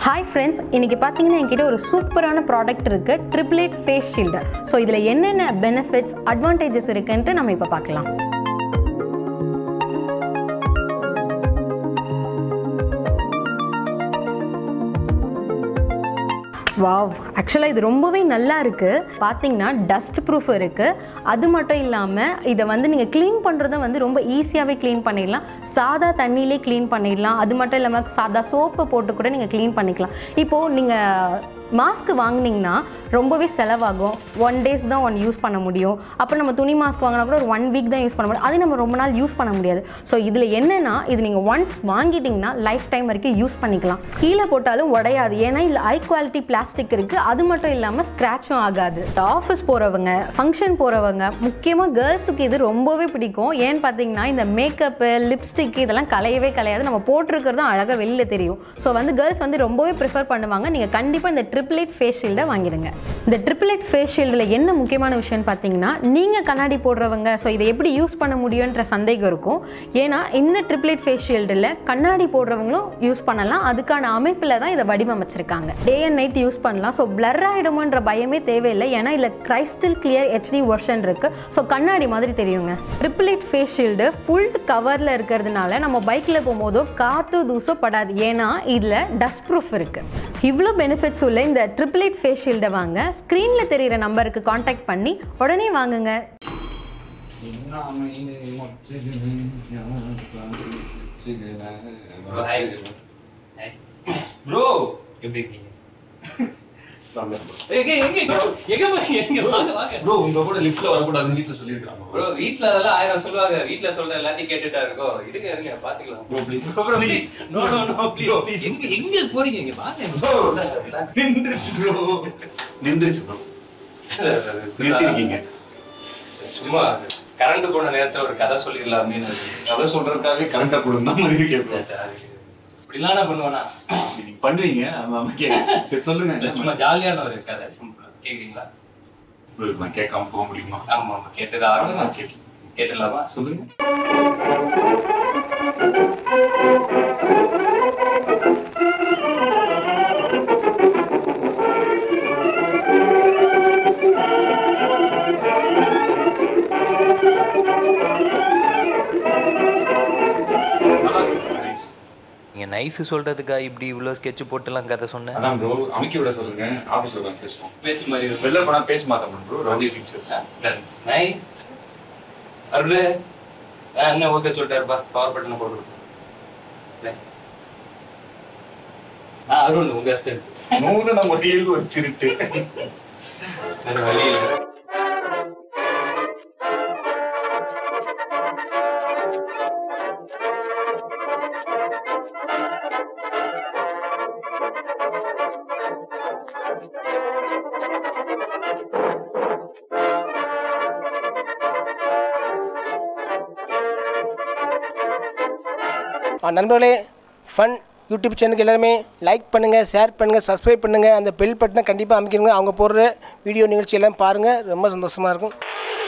Hi friends இன்னைக்கு பார்த்தீங்கன்னா என்கிட்ட ஒரு சூப்பரான ப்ராடக்ட் இருக்குது ட்ரிப்ளேட் ஃபேஸ் ஷீல்டு ஸோ இதில் என்னென்ன பெனிஃபிட்ஸ் அட்வான்டேஜஸ் இருக்குன்ட்டு நம்ம இப்போ பார்க்கலாம் வாவ் ஆக்சுவலாக இது ரொம்பவே நல்லா இருக்குது பார்த்தீங்கன்னா டஸ்ட் ப்ரூஃப் இருக்குது அது மட்டும் இல்லாமல் இதை வந்து நீங்கள் க்ளீன் பண்ணுறத வந்து ரொம்ப ஈஸியாகவே க்ளீன் பண்ணிடலாம் சாதா தண்ணியிலே க்ளீன் பண்ணிடலாம் அது மட்டும் இல்லாமல் சாதா சோப்பு போட்டு கூட நீங்கள் க்ளீன் பண்ணிக்கலாம் இப்போது நீங்கள் மாஸ்க் வாங்குனீங்கன்னா ரொம்பவே செலவாகும் ஒன் டேஸ் தான் ஒன் யூஸ் பண்ண முடியும் அப்புறம் நம்ம துணி மாஸ்க் வாங்கினா கூட ஒரு ஒன் வீக் தான் யூஸ் பண்ண முடியும் அது நம்ம ரொம்ப நாள் யூஸ் பண்ண முடியாது ஸோ இதில் என்னென்னா இது நீங்கள் ஒன்ஸ் வாங்கிட்டீங்கன்னா லைஃப் டைம் வரைக்கும் யூஸ் பண்ணிக்கலாம் கீழே போட்டாலும் உடையாது ஏன்னா இதில் ஹை குவாலிட்டி பிளாஸ்டிக் இருக்குது அது மட்டும் இல்லாமல் ஸ்க்ராட்சும் ஆகாது ஆஃபீஸ் போகிறவங்க ஃபங்க்ஷன் போகிறவங்க முக்கியமாக கேர்ள்ஸுக்கு இது ரொம்பவே பிடிக்கும் ஏன்னு பார்த்தீங்கன்னா இந்த மேக்கப்பு லிப்ஸ்டிக் இதெல்லாம் கலையவே கலையாது நம்ம போட்டிருக்கிறதும் அழகாக வெளியில் தெரியும் ஸோ வந்து கேர்ள்ஸ் வந்து ரொம்பவே ப்ரிஃபர் பண்ணுவாங்க நீங்கள் கண்டிப்பாக இந்த ட்ரிப்ளேட் ஃபேஸ் ஷீல்டை வாங்கிடுங்க இந்த ட்ரிப்ளேட் ஃபேஸ் ஷீல்டில் என்ன முக்கியமான விஷயம்னு பார்த்தீங்கன்னா நீங்கள் கண்ணாடி போடுறவங்க ஸோ இதை எப்படி யூஸ் பண்ண முடியுன்ற சந்தேகம் இருக்கும் ஏன்னா இந்த ட்ரிப்ளேட் ஃபேஸ் ஷீல்டில் கண்ணாடி போடுறவங்களும் யூஸ் பண்ணலாம் அதுக்கான அமைப்பில் தான் இதை வடிவமைச்சிருக்காங்க டே அண்ட் நைட் யூஸ் பண்ணலாம் ஸோ பிளர் ஆகிடுமோன்ற பயமே தேவையில்லை ஏன்னா இதில் கிரைஸ்டல் கிளியர் ஹெச்டி வெர்ஷன் இருக்குது ஸோ கண்ணாடி மாதிரி தெரியுங்க ட்ரிப்ளேட் ஃபேஸ் ஷீல்டு ஃபுல் கவரில் இருக்கிறதுனால நம்ம பைக்கில் போகும்போதோ காற்று தூசோ படாது ஏன்னா இதில் டஸ்ட் ப்ரூஃப் இருக்குது இவ்வளோ பெனிஃபிட்ஸ் உள்ள இந்த ட்ரிப்ளேட் ஃபேஸ் ஷீல்டை வாங்க ஸ்க்ரீனில் தெரியிற நம்பருக்கு காண்டாக்ட் பண்ணி உடனே வாங்குங்க ப்ரோ எப்படி இருக்கீங்க எங்க எங்க எங்க எங்க போறீங்க எங்க வாங்க வாங்க ப்ரோ உங்க கூட லிஃப்ட்ல வரக்கூடாதுன்னு வீட்ல சொல்லிருக்காங்க ப்ரோ வீட்ல அதெல்லாம் ஆயிரம் சொல்லுவாங்க வீட்ல சொல்ற எல்லாத்தையும் கேட்டுட்டா இருக்கோம் இருங்க இருங்க பாத்துக்கலாம் bro please bro please no no no please எங்க எங்க போறீங்க இங்க வாங்க ப்ரோ நின்றுச்சு ப்ரோ நின்றுச்சு ப்ரோ நிறுத்திருக்கீங்க சும்மா கரண்ட் போன நேரத்துல ஒரு கதை சொல்லிடலாம் அப்படின்னு கதை சொல்றதுக்காகவே கரண்டா போடுங்க மாதிரி இருக்கேன் ப்ரோ சரி, சரி. இப்படிலாம் நான் பண்ணுவேனா நீங்க பண்ணுவீங்க ஆமா ஆமா கேட்க சரி சொல்லுங்க சும்மா ஜாலியான ஒரு கதை சிம்பிளா கேக்குறீங்களா ப்ரோ நான் கேட்காம போக முடியுமா ஆமா ஆமா கேட்டதா அவ்வளவுதான் ஆகணும் கேட்கல கேட்டுடலாமா சொல்லுங்க நல்லா இருக்கு நைஸ் நீங்கள் நைஸு சொல்கிறதுக்கா இப்படி இவ்வளோ ஸ்கெட்ச் போட்டுலாம் கதை சொன்னேன் அதான் ப்ரோ அமைக்க விட சொல்லுங்க ஆபீஸ்ல உட்காந்து பேசுவோம் பேச்சு மாதிரி இருக்கும். வெளில போனா பேச மாட்டோம் bro Rowdy Pictures Done. Nice. அருளு ஆ, என்ன ஓகே சொல்லிட்டாருப்பா பவர் பட்டனை போட்டு விடு. Bye. ஆ அருண் உங்க அசிஸ்டன்ட் நூதன முறையில் ஒரு திருட்டு வேற வழி இல்லை ஆ, நண்பர்களே ஃபன் யூடியூப் சேனலுக்கு எல்லாருமே லைக் பண்ணுங்கள் ஷேர் பண்ணுங்கள் சப்ஸ்கிரைப் பண்ணுங்கள் அந்த பெல் பட்டனை கண்டிப்பாக அமைக்கணுங்க அவங்க போடுற வீடியோ நிகழ்ச்சி எல்லாம் பாருங்கள் ரொம்ப சந்தோஷமாக இருக்கும்